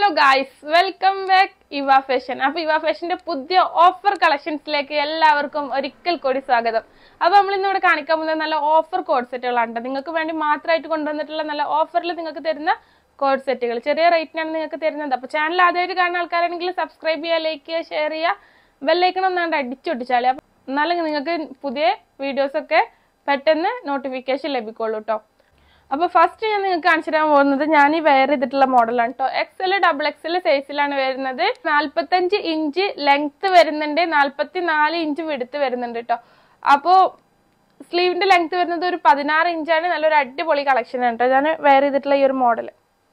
hello guys welcome back Iva fashion അപ്പൊ Iva ഫാഷന്റെ പുതിയ offer കളക്ഷൻസിലേക്ക് എല്ലാവർക്കും ഒരിക്കൽ കൂടി സ്വാഗതം അപ്പൊ നമ്മൾ ഇന്ന് ഇവിടെ കാണിക്കാൻ പോകുന്നത് നല്ല ഓഫർ കോഡ് സെറ്റുകളാണ് നിങ്ങൾക്ക് വേണ്ടി മാത്രമായിട്ട് കൊണ്ടുവന്നിട്ടുള്ള നല്ല ഓഫറിൽ നിങ്ങൾക്ക് തരുന്ന കോഡ് സെറ്റുകൾ ചെറിയ റേറ്റിനാണ് നിങ്ങൾക്ക് തരുന്നത് അപ്പൊ ചാനൽ ആദ്യമായിട്ട് കാണുന്ന ആൾക്കാരാണെങ്കിൽ സബ്സ്ക്രൈബ് ചെയ്യുക ലൈക്ക് ചെയ്യുക ഷെയർ ചെയ്യുക ബെല്ലൈക്കൺ ഒന്നാണ്ട് അടിച്ചൊട്ടിച്ചാലേ അപ്പൊ എന്നാലും നിങ്ങൾക്ക് പുതിയ വീഡിയോസ് ഒക്കെ പെട്ടെന്ന് നോട്ടിഫിക്കേഷൻ ലഭിക്കുള്ളൂ കേട്ടോ അപ്പൊ ഫസ്റ്റ് ഞാൻ നിങ്ങൾക്ക് കാണിച്ചു തരാൻ പോകുന്നത് ഞാൻ ഈ വെയർ ചെയ്തിട്ടുള്ള മോഡലാണ് കേട്ടോ എക്സൽ ഡബിൾ എക്സൽ സൈസിലാണ് വരുന്നത് നാല്പത്തഞ്ച് ഇഞ്ച് ലെങ്ത് വരുന്നുണ്ട് നാല്പത്തി നാല് ഇഞ്ച് വിടുത്ത് വരുന്നുണ്ട് കേട്ടോ അപ്പോ സ്ലീവിന്റെ ലെങ്ത് വരുന്നത് ഒരു പതിനാറ് ഇഞ്ചാണ് നല്ലൊരു അടിപൊളി കളക്ഷൻ ആണ് കേട്ടോ ഞാൻ വെയർ ചെയ്തിട്ടുള്ള ഈ ഒരു മോഡൽ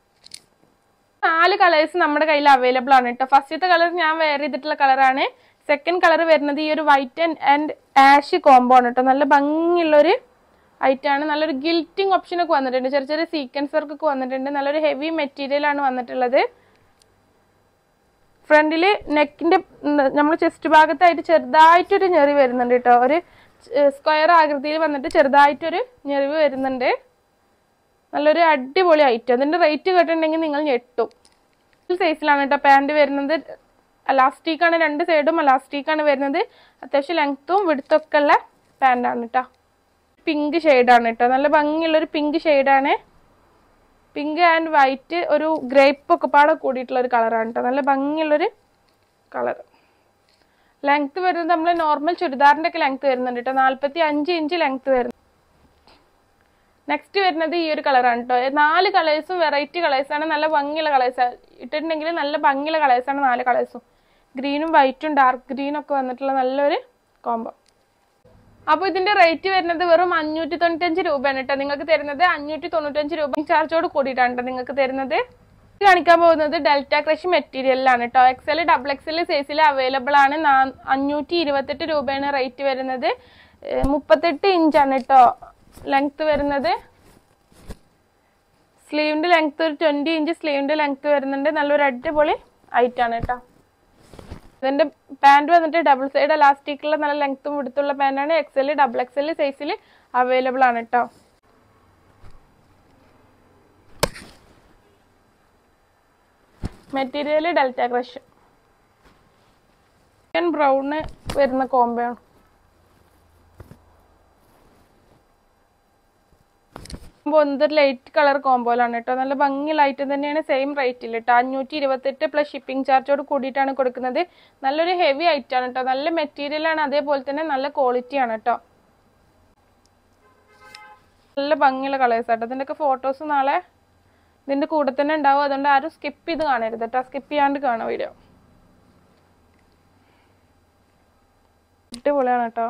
നാല് കളേഴ്സ് നമ്മുടെ കയ്യിൽ അവൈലബിൾ ആണ് കേട്ടോ ഫസ്റ്റത്തെ കളർ ഞാൻ വെയർ ചെയ്തിട്ടുള്ള കളറാണ് സെക്കൻഡ് കളർ വരുന്നത് ഈ ഒരു white and and ash combo ആണ് കേട്ടോ നല്ല ഭംഗിയുള്ളൊരു ഐറ്റാണ് നല്ലൊരു ഗിൽറ്റിംഗ് ഓപ്ഷൻ ഒക്കെ വന്നിട്ടുണ്ട് ചെറിയ ചെറിയ സീക്വൻസ് വർക്ക് ഒക്കെ വന്നിട്ടുണ്ട് നല്ലൊരു ഹെവി മെറ്റീരിയൽ ആണ് വന്നിട്ടുള്ളത് ഫ്രണ്ടില് നെക്കിന്റെ നമ്മൾ ചെസ്റ്റ് ഭാഗത്തായിട്ട് ചെറുതായിട്ടൊരു ഞെറി വരുന്നുണ്ട് കേട്ടോ ഒരു സ്ക്വയർ ആകൃതിയിൽ വന്നിട്ട് ചെറുതായിട്ടൊരു ഞെറിവ് വരുന്നുണ്ട് നല്ലൊരു അടിപൊളി ഐറ്റം അതിന്റെ റേറ്റ് കേട്ടിട്ടുണ്ടെങ്കിൽ നിങ്ങൾ ഞെട്ടും സൈസിലാണ് കേട്ടോ പാൻറ് വരുന്നത് അലാസ്റ്റിക് ആണ് രണ്ട് സൈഡും അലാസ്റ്റിക് ആണ് വരുന്നത് അത്യാവശ്യം ലെങ്ത്തും വിടുത്തൊക്കെ ഉള്ള പാൻ്റാണ് കേട്ടോ പിങ്ക് ആണ് കേട്ടോ നല്ല ഭംഗിയുള്ള ഒരു പിങ്ക് ആണ് പിങ്ക് ആൻഡ് വൈറ്റ് ഒരു ഗ്രേപ്പ് ഒക്കെ പാടെ കൂടിയിട്ടുള്ള ഒരു കളറാണ് കേട്ടോ നല്ല ഭംഗിയുള്ളൊരു കളർ ലെങ്ത് വരുന്നത് നമ്മൾ നോർമൽ ചുരിദാറിന്റെ ഒക്കെ ലെങ്ത് വരുന്നുണ്ട് കേട്ടോ നാല്പത്തി അഞ്ച് ഇഞ്ച് ലെങ്ത് വരുന്നു നെക്സ്റ്റ് വരുന്നത് ഈ ഒരു കളറാണ് കേട്ടോ നാല് കളേഴ്സും വെറൈറ്റി കളേഴ്സാണ് നല്ല ഭംഗിയുള്ള കളേഴ്സ് ഇട്ടിട്ടുണ്ടെങ്കിൽ നല്ല ഭംഗിയുള്ള കളേഴ്സാണ് നാല് കളേഴ്സും ഗ്രീനും വൈറ്റും ഡാർക്ക് ഗ്രീനും ഒക്കെ വന്നിട്ടുള്ള നല്ലൊരു കോംബോ അപ്പൊ ഇതിന്റെ റേറ്റ് വരുന്നത് വെറും അഞ്ഞൂറ്റി തൊണ്ണൂറ്റഞ്ച് രൂപയാണ് കേട്ടോ നിങ്ങൾക്ക് തരുന്നത് അഞ്ഞൂറ്റി തൊണ്ണൂറ്റഞ്ച് രൂപ ചാർജോട് കൂടിയിട്ടാണ് കേട്ടോ നിങ്ങൾക്ക് തരുന്നത് ഇത് കാണിക്കാൻ പോകുന്നത് ഡെൽറ്റ ക്രഷ് മെറ്റീരിയലിലാണ് കേട്ടോ എക്സൽ ഡബിൾ എക്സൽ സൈസിൽ അവൈലബിൾ ആണ് നാ- അഞ്ഞൂറ്റി ഇരുപത്തെട്ട് രൂപയാണ് റേറ്റ് വരുന്നത് ഏഹ് മുപ്പത്തെട്ട് ഇഞ്ചാണ് കേട്ടോ ലെങ്ത് വരുന്നത് സ്ലീവിന്റെ ലെങ്ത് ഒരു ട്വന്റി ഇഞ്ച് സ്ലീവിന്റെ ലെങ്ത് വരുന്നുണ്ട് നല്ലൊരു അടിപൊളി ഐറ്റാണ് കേട്ടോ ഇതിന്റെ പാന്റ് വന്നിട്ട് ഡബിൾ സൈഡ് എലാസ്റ്റിക് ഉള്ള നല്ല ലെങ്ത്തും വിടുത്തുള്ള പാന്റാണ് എക്സൽ ഡബിൾ എക്സൽ സൈസിൽ അവൈലബിൾ ആണ് കേട്ടോ മെറ്റീരിയൽ ഡെൽറ്റ ക്രഷ് ബ്രൗണ് വരുന്ന കോംബോ ആണ് കോംബോ എന്തൊരു ലൈറ്റ് കളർ കോംബോയിലാണ് കേട്ടോ നല്ല ഭംഗി ലൈറ്റ് തന്നെയാണ് സെയിം റേറ്റിൽ കേട്ടോ അഞ്ഞൂറ്റി ഇരുപത്തെട്ട് പ്ലസ് ഷിപ്പിംഗ് ചാർജോട് കൂടിയിട്ടാണ് കൊടുക്കുന്നത് നല്ലൊരു ഹെവി ഐറ്റം ആണ് കേട്ടോ നല്ല മെറ്റീരിയൽ ആണ് അതേപോലെ തന്നെ നല്ല ക്വാളിറ്റി ആണ് കേട്ടോ നല്ല ഭംഗിയുള്ള കളേഴ്സ് ആട്ടോ ഇതിൻ്റെയൊക്കെ ഫോട്ടോസ് നാളെ ഇതിന്റെ കൂടെ തന്നെ ഉണ്ടാവും അതുകൊണ്ട് ആരും സ്കിപ്പ് ചെയ്ത് കാണരുത് കേട്ടോ സ്കിപ്പ് ചെയ്യാണ്ട് കാണാം വീഡിയോ അടിപൊളിയാണ് കേട്ടോ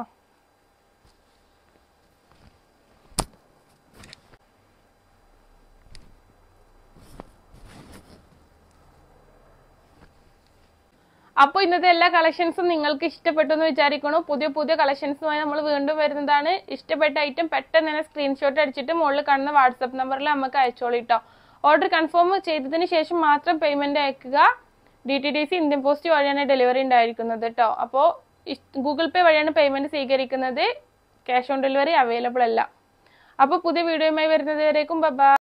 അപ്പോൾ ഇന്നത്തെ എല്ലാ കളക്ഷൻസും നിങ്ങൾക്ക് ഇഷ്ടപ്പെട്ടു എന്ന് വിചാരിക്കണു പുതിയ പുതിയ കളക്ഷൻസുമായി നമ്മൾ വീണ്ടും വരുന്നതാണ് ഇഷ്ടപ്പെട്ട ഐറ്റം പെട്ടെന്ന് തന്നെ സ്ക്രീൻഷോട്ട് അടിച്ചിട്ട് മുകളിൽ കാണുന്ന വാട്സപ്പ് നമ്പറിൽ നമുക്ക് അയച്ചോളിട്ടോ ഓർഡർ കൺഫേം ചെയ്തതിന് ശേഷം മാത്രം പേയ്മെന്റ് അയക്കുക D T D C Indian post വഴിയാണ് ഡെലിവറി ഉണ്ടായിരിക്കുന്നത് കേട്ടോ അപ്പോൾ ഗൂഗിൾ പേ വഴിയാണ് പേയ്മെന്റ് സ്വീകരിക്കുന്നത് ക്യാഷ് ഓൺ ഡെലിവറി അവൈലബിൾ അല്ല അപ്പോൾ പുതിയ വീഡിയോയുമായി വരുന്നത് വരേക്കും ബൈ